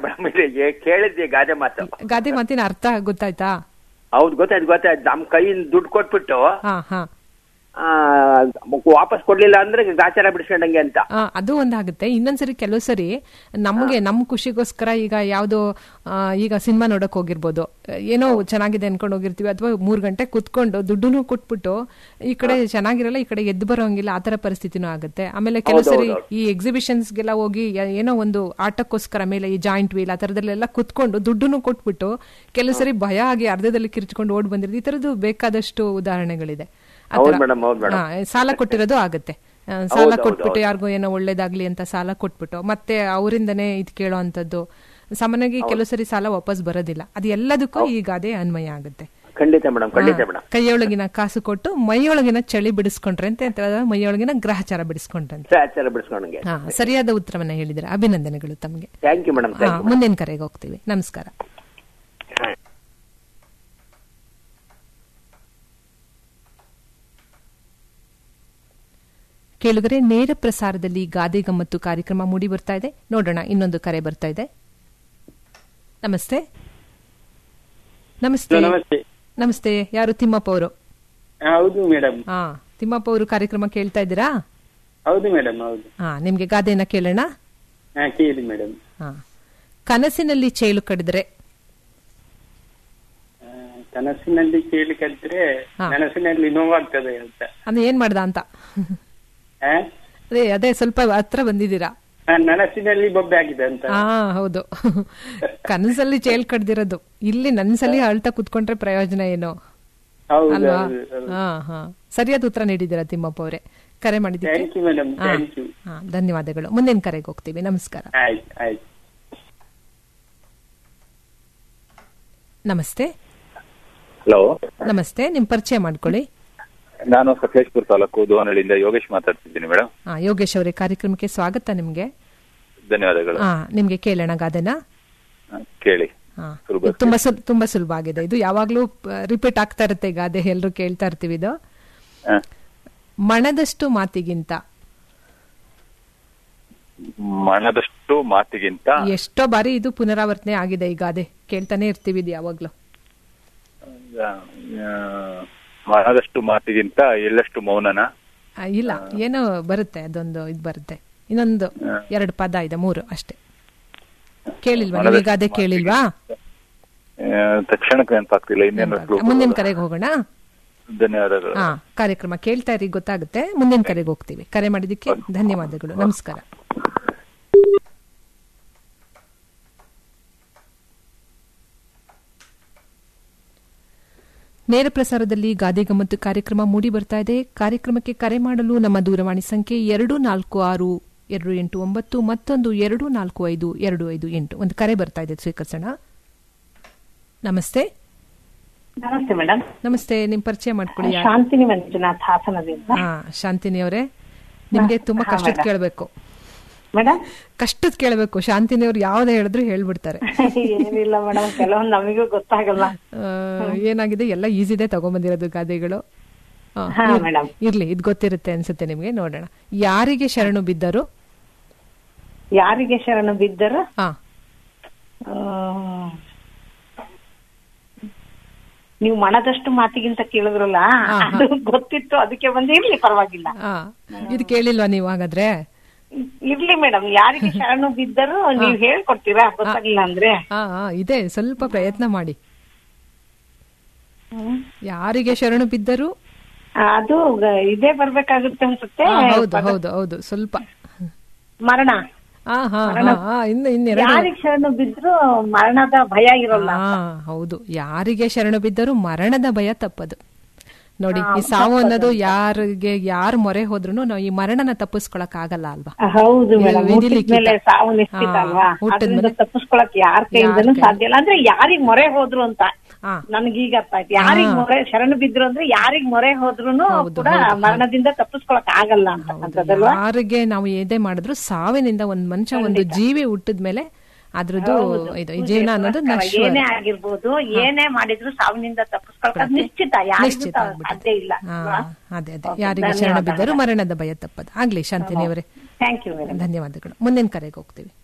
Madam ಇಲ್ಲಿ ಕೇಳಿದ್ದೆ ಗಾದೆ ಮಾತು ಗಾದೆ ಮಾತಿನ ಅರ್ಥ ಗೊತ್ತಾಯ್ತಾ ಹೌದು ಗೊತ್ತಾಯ್ತು ಗೊತ್ತಾಯ್ತು ನಮ್ ಕೈಯಿಂದ ದುಡ್ಡು ಕೊಟ್ಬಿಟ್ಟು ಹಾ ಹಾ ಆ, ವಾಪಸ್ ಕೊಡ್ಲಿಲ್ಲ ಅಂದ್ರೆ ಗಾಚಾರ ಬಿಡಿಸ್ಕೊಂಡಂಗೆ ಅಂತ ಆ, ಅದು ಒಂದಾಗುತ್ತೆ ಇನ್ನೊಂದ್ಸರಿ ಕೆಲವು ಸರಿ ನಮಗೆ ನಮ್ಮ ಖುಷಿಗೋಸ್ಕರ ಈಗ ಯಾವ್ದೋ ಆ, ಈಗ ಸಿನಿಮಾ ನೋಡಕ್ ಹೋಗಿರ್ಬೋದು ಏನೋ ಚೆನ್ನಾಗಿದೆ ಅನ್ಕೊಂಡು ಹೋಗಿರ್ತೀವಿ ಅಥವಾ ಮೂರ್ ಗಂಟೆ ಕುತ್ಕೊಂಡು ದುಡ್ಡುನು ಕೊಟ್ಬಿಟ್ಟು ಈ ಕಡೆ ಚೆನ್ನಾಗಿರಲ್ಲ ಈ ಕಡೆ ಎದ್ದು ಬರೋಂಗಿಲ್ಲ ಆತರ ಪರಿಸ್ಥಿತಿನೂ ಆಗುತ್ತೆ ಆಮೇಲೆ ಕೆಲವು ಸರಿ ಈ ಎಕ್ಸಿಬಿಷನ್ಸ್ಗೆಲ್ಲ ಹೋಗಿ ಯ- ಏನೋ ಒಂದು ಆಟಕ್ಕೋಸ್ಕರ ಮೇಲೆ ಈ ಜಾಯಿಂಟ್ ವೀಲ್ ಆ ತರದಲ್ಲೆಲ್ಲ ಕುತ್ಕೊಂಡು ದುಡ್ಡುನು ಕೊಟ್ಬಿಟ್ಟು ಕೆಲವು ಸರಿ ಭಯ ಆಗಿ ಅರ್ಧದಲ್ಲಿ ಕಿರ್ಚ್ಕೊಂಡು ಓಡ್ ಬಂದಿರೋದು ಈ ತರದ್ದು ಬೇಕಾದಷ್ಟು ಉದಾಹರಣೆಗಳಿದೆ ಆ ಹೌದು ಥರ. ಮೇಡಮ್ ಹೌದು ಮೇಡಮ್ ಹಾ, ಸಾಲ ಕೊಟ್ಟಿರೋದು ಆಗುತ್ತೆ ಆ, ಸಾಲ ಕೊಟ್ಬಿಟ್ಟು ಯಾರಿಗೋ ಏನೋ ಒಳ್ಳೇದಾಗ್ಲಿ ಅಂತ ಸಾಲ ಕೊಟ್ಬಿಟ್ಟು ಮತ್ತೆ ಅವರಿಂದನೇ ಇದು ಕೇಳೋ ಅಂತದ್ದು ಸಾಮಾನ್ಯವಾಗಿ ಕೆಲವು ಸರಿ ಸಾಲ ವಾಪಸ್ ಬರೋದಿಲ್ಲ ಅದು ಎಲ್ಲದಕ್ಕೂ ಈ ಗಾದೆ ಅನ್ವಯ ಆಗುತ್ತೆ ಖಂಡಿತ ಮೇಡಮ್ ಖಂಡಿತ ಮೇಡಮ್ ಕೈಯೊಳಗಿನ ಕಾಸು ಕೊಟ್ಟು ಮೈಯೊಳಗಿನ ಚಳಿ ಬಿಡಿಸ್ಕೊಂಡ್ರೆ ಅಂತ ಹೇಳ್ತಾರೆ, ಮೈಯೊಳಗಿನ ಗ್ರಹಚಾರ ಬಿಡಿಸ್ಕೊಂಡ್ರೆ ಅಂತ ಗಾಚಾರ ಬಿಡಿಸ್ಕೊಂಡಂಗೆ ಹಾ ಸರಿಯಾದ ಉತ್ತರವನ್ನ ಹೇಳಿದ್ರೆ ಅಭಿನಂದನೆಗಳು ತಮಗೆ ಥ್ಯಾಂಕ್ ಯು ಮೇಡಮ್ ಹಾ ಮುಂದಿನ ಕರೆಗೆ ಹೋಗ್ತೀವಿ ನಮಸ್ಕಾರ ಕೇಳುಗರೆ ನೇರ ಪ್ರಸಾರದಲ್ಲಿ ಗಾದೆ ಗಮ್ಮತ್ತು ಕಾರ್ಯಕ್ರಮ ಮೂಡಿ ಬರ್ತಾ ಇದೆ ನೋಡೋಣ ಇನ್ನೊಂದು ಕರೆ ಬರ್ತಾ ಇದೆ ನಮಸ್ತೆ ನಮಸ್ತೆ ನಮಸ್ತೆ ನಮಸ್ತೆ ಯಾರು ತಿಮ್ಮಪ್ಪ ಅವರು ಹೌದು ಮೇಡಮ್ ಹಾ ತಿಮ್ಮಪ್ಪ ಅವರು ಕಾರ್ಯಕ್ರಮ ಕೇಳ್ತಾ ಇದ್ದೀರಾ ಹೌದು ಮೇಡಮ್ ಹೌದು ಹಾ ನಿಮ್ಗೆ ಗಾದೆನ ಕೇಳೋಣ ಹಾ ಕೇಳಿ ಮೇಡಮ್ ಹಾ ಕನಸಿನಲ್ಲಿ ಚೇಳು ಕಡಿದ್ರೆ ಕನಸಿನಲ್ಲಿ ಕೇಳಿ ಕಲ್ತ್ರೆ ಹಾ. ಮನಸ್ಸಿನಲ್ಲಿ ನೋವಾಗ್ತದೆ ಅಂತ ಅಂದ್ರೆ ಏನ್ ಮಾಡ್ದ ಅಂತ ಆ? ಅದೇ ಅದೇ ಸ್ವಲ್ಪ ಹತ್ರ ಬಂದಿದ್ದೀರಾ ಆ, ನನಸಿನಲ್ಲಿ ಬೊಬ್ಬೆ ಆಗಿದೆ ಅಂತ ಹಾ ಹೌದು ಕನಸಲ್ಲಿ ಚೇಲ್ ಕಡ್ದಿರೋದು ಇಲ್ಲಿ ನನ್ಸಲ್ಲಿ ಅಳ್ತಾ ಕುತ್ಕೊಂಡ್ರೆ ಪ್ರಯೋಜನ ಏನು ಹೌದು ಅಲ್ವಾ ಹೌದು, ಹೌದು. ಹಾ ಹಾ ಸರಿಯಾದ ಉತ್ತರ ನೀಡಿದ್ದೀರಾ ತಿಮ್ಮಪ್ಪ ಅವರೇ ಕರೆ ಮಾಡಿದ್ದಕ್ಕೆ ಥ್ಯಾಂಕ್ ಯು ಮೇಡಮ್ ಹಾ, ಥ್ಯಾಂಕ್ ಯು ಹಾ, ಧನ್ಯವಾದಗಳು ಮುಂದಿನ ಕರೆಗೆ ಹೋಗ್ತೀವಿ ನಮಸ್ಕಾರ ಆಯ್ತು ಆಯ್ತು ನಮಸ್ತೆ ಹಲೋ ನಮಸ್ತೆ ನಿಮ್ ಪರಿಚಯ ಮಾಡ್ಕೊಳ್ಳಿ ನಾನು ಸಕಲೇಶ್ಪುರ ತಾಲೂಕು ದೋನಹಳ್ಳಿಯಿಂದ ಯೋಗೇಶ್ ಮಾತಾಡ್ತಿದ್ದೀನಿ ಮೇಡಮ್ ಹಾ ಯೋಗೇಶ್ ಅವರೇ ಕಾರ್ಯಕ್ರಮಕ್ಕೆ ಸ್ವಾಗತ ನಿಮ್ಗೆ ಧನ್ಯವಾದಗಳು ಹಾ ನಿಮ್ಗೆ ಕೇಳೋಣ ಗಾದೆನ ಹ, ಕೇಳಿ ಹಾ ಸುಲಭ ಇದು ತುಂಬಾ ಸುಲ್- ತುಂಬಾ ಸುಲಭ ಆಗಿದೆ ಇದು ಯಾವಾಗ್ಲೂ ರಿಪೀಟ್ ಆಗ್ತಾ ಇರುತ್ತೆ ಗಾದೆ ಎಲ್ರು ಕೇಳ್ತಾ ಇರ್ತೀವಿ ಇದು ಹ, ಮಣದಷ್ಟು ಮಾತಿಗಿಂತ ಮನದಷ್ಟು ಮಾತಿಗಿಂತ ಎಷ್ಟೋ ಬಾರಿ ಇದು ಪುನರಾವರ್ತನೆ ಆಗಿದೆ ಈ ಗಾದೆ ಕೇಳ್ತಾನೆ ಇರ್ತೀವಿ ಇದು ಯಾವಾಗ್ಲೂ ಆ, ಮನದಷ್ಟು ಮಾತಿಗಿಂತ ಎಳ್ಳಷ್ಟು ಮೌನನ ಆ, ಇಲ್ಲ ಏನೋ ಬರುತ್ತೆ ಅದೊಂದು ಇದು ಬರುತ್ತೆ ಇನ್ನೊಂದು ಎರಡು ಪದ ಇದೆ ಮೂರು ಅಷ್ಟೇ ಕೇಳಿಲ್ವಾ ನೀವು ಈ ಗಾದೆ ಕೇಳಿಲ್ವಾ ಆ, ತಕ್ಷಣಕ್ಕೆ ನೆನಪಾಗ್ತಿಲ್ಲ ಇನ್ನೇನು ಮುಂದಿನ ಕರೆಗೆ ಹೋಗೋಣ ಧನ್ಯವಾದಗಳು ಹಾ ಕಾರ್ಯಕ್ರಮ ಕೇಳ್ತಾ ಇರಿ ಗೊತ್ತಾಗುತ್ತೆ ಮುಂದಿನ ಕರೆಗೆ ಹೋಗ್ತೀವಿ ಕರೆ ಮಾಡಿದ್ದಕ್ಕೆ ಧನ್ಯವಾದಗಳು ನಮಸ್ಕಾರ ನೇರ ಪ್ರಸಾರದಲ್ಲಿ ಗಾದೆ ಗಮ್ಮತ್ತು ಕಾರ್ಯಕ್ರಮ ಮೂಡಿ ಬರ್ತಾ ಇದೆ ಕಾರ್ಯಕ್ರಮಕ್ಕೆ ಕರೆ ಮಾಡಲು ನಮ್ಮ ದೂರವಾಣಿ ಸಂಖ್ಯೆ ಎರಡು ನಾಲ್ಕು ಆರು ಎರಡು ಎಂಟು ಒಂಬತ್ತು ಮತ್ತೊಂದು ಎರಡು ನಾಲ್ಕು ಐದು ಎರಡು ಐದು ಎಂಟು ಒಂದು ಕರೆ ಬರ್ತಾ ಇದೆ ಸ್ವೀಕರಿಸೋಣ ನಮಸ್ತೆ ನಮಸ್ತೆ ಮೇಡಮ್ ನಮಸ್ತೆ ನಿಮ್ ಪರಿಚಯ ಮಾಡ್ಕೊಳ್ಳಿ ಯಾ- ಶಾಂತಿನಿ ಮಂಜುನಾಥ್ ಹಾಸನದಿಂದ ಹಾ ಶಾಂತಿನಿ ಅವರೇ ನಿಮ್ಗೆ ತುಂಬಾ ಹಾ, ಕಷ್ಟದ ಮೇಡಮ್. ಕೇಳಬೇಕು ಮೇಡಮ್ ಕಷ್ಟದ ಕೇಳಬೇಕು ಶಾಂತಿನಿ ಅವ್ರು ಯಾವ್ದೇ ಹೇಳಿದ್ರು ಹೇಳ್ಬಿಡ್ತಾರೆ ಏನಿಲ್ಲ ಮೇಡಮ್ ಕೆಲವೊಂದು ನಮಗೂ ಗೊತ್ತಾಗಲ್ಲ ಆ, ಏನಾಗಿದೆ ಎಲ್ಲ ಈಸಿದೆ ತಗೊಂಬಂದಿರೋದು ಗಾದೆಗಳು ಆ, ಹಾ, ಇರ್- ಮೇಡಮ್. ಇರ್ಲಿ ಇದು ಗೊತ್ತಿರುತ್ತೆ ಅನ್ಸುತ್ತೆ ನಿಮ್ಗೆ ನೋಡೋಣ ಯಾರಿಗೆ ಶರಣು ಬಿದ್ದರು ಯಾರಿಗೆ ಶರಣು ಬಿದ್ದರು ಹಾ ಆ, ನೀವು ಮನದಷ್ಟು ಮಾತಿಗಿಂತ ಕೇಳಿದ್ರಲ್ಲ ಹಾ, ಹಾ. ಅದು ಗೊತ್ತಿತ್ತು ಅದಕ್ಕೆ ಬಂದು ಇರ್ಲಿ ಪರವಾಗಿಲ್ಲ ಹಾ ಇದು ಕೇಳಿಲ್ವಾ ನೀವು ಹಾಗಾದ್ರೆ ಇರ್ಲಿ ಮೇಡಮ್ ಯಾರಿಗೆ ಶರಣು ಬಿದ್ದರು ನೀವು ಹೇಳ್ಕೊಡ್ತೀರಾ ಗೊತ್ತಾಗಿಲ್ಲ ಅಂದ್ರೆ ಹಾ ಹಾ ಇದೆ ಸ್ವಲ್ಪ ಪ್ರಯತ್ನ ಮಾಡಿ ಯಾರಿಗೆ ಶರಣು ಬಿದ್ದರು ಅದು ಗ- ಇದೇ ಬರ್ಬೇಕಾಗುತ್ತೆ ಅನ್ಸುತ್ತೆ ಹಾ, ಹೌದು ಹೌದು ಹೌದು ಸ್ವಲ್ಪ ಮರಣ ಹಾ ಹಾ ಹಾ ಹಾ ಇನ್ನು ಇನ್ನೆರಡು ಯಾರಿಗೆ ಶರಣು ಬಿದ್ರು ಮರಣದ ಭಯ ಇರೋಲ್ಲ ಹಾ ಹೌದು ಯಾರಿಗೆ ಶರಣು ಬಿದ್ದರೂ ಮರಣದ ಭಯ ತಪ್ಪದು ನೋಡಿ ಈ ಸಾವು ಅನ್ನೋದು ಯಾರಿಗೆ ಯಾರು ಮೊರೆ ಹೋದ್ರು ನಾವು ಈ ಮರಣನ ತಪ್ಪಿಸ್ಕೊಳಕ್ ಆಗಲ್ಲ ಅಲ್ವಾ ಹೌದು ಇದು ಮೇಡಮ್ ವಿಧಿ ಹುಟ್ಟಿದ ಲಿಖಿತ. ಮೇಲೆ ಸಾವು ನಿಶ್ಚಿತ ಹಾ, ಅಲ್ವಾ ಹುಟ್ಟಿದ ಅದರಿಂದ ಮೇಲೆ- ತಪ್ಪಿಸ್ಕೊಳಕ್ ಯಾರ ಕೈಯಿಂದನೂ ಯಾರ್ ಸಾಧ್ಯ ಇಲ್ಲ ಅಂದ್ರೆ ಯಾರಿಗ್ ಮೊರೆ ಹೋದ್ರು ಅಂತ ಹಾ. ನನ್ಗೀಗ ಅರ್ಥ ಆಯ್ತು ಯಾರಿಗ್ ಮೊರೆ ಶರಣು ಬಿದ್ರು ಅಂದ್ರೆ ಯಾರಿಗ್ ಮೊರೆ ಹೋದ್ರುನು ಹೌದು, ಕೂಡ ಹೌದು, ಹೌದು. ಮರಣದಿಂದ ತಪ್ಪಿಸ್ಕೊಳಕ್ ಆಗಲ್ಲ ಅಂತಕ್ಕಂಥದ್ದಲ್ವಾ ಯಾರಿಗೆ ನಾವು ಏದೇ ಮಾಡಿದ್ರು ಸಾವಿನಿಂದ ಒಂದ್ ಮನುಷ್ಯ ಒಂದು ಜೀವಿ ಹುಟ್ಟಿದ ಮೇಲೆ ಅದ್ರದ್ದು ಇದು ಈ ಜೀವನ ಅನ್ನೋದು ನಶ್ವರ ಏನೇ ಆಗಿರ್ಬೋದು ಏನೇ ಮಾಡಿದ್ರು ಸಾವಿನಿಂದ ತಪ್ಪಿಸ್ಕೊಳಕ್ ಅದ್ ನಿಶ್ಚಿತ ಯಾರಿಗೂ ನಿಶ್ಚಿತ ತ- ಆಗ್ಬಿಡುತ್ತೆ. ಸಾಧ್ಯ ಇಲ್ಲ ಹಾ, ಅದೇ ಅದೇ ಯಾರಿಗೆ ಶರಣ ಬಿದ್ದರೂ ಮರಣದ ಭಯ ತಪ್ಪದು ಆಗ್ಲಿ ಶಾಂತಿನಿ ಅವರೇ ಥ್ಯಾಂಕ್ ಯು ಮೇಡಮ್ ಧನ್ಯವಾದಗಳು ಮುಂದಿನ ಕರೆಗೆ ಹೋಗ್ತೀವಿ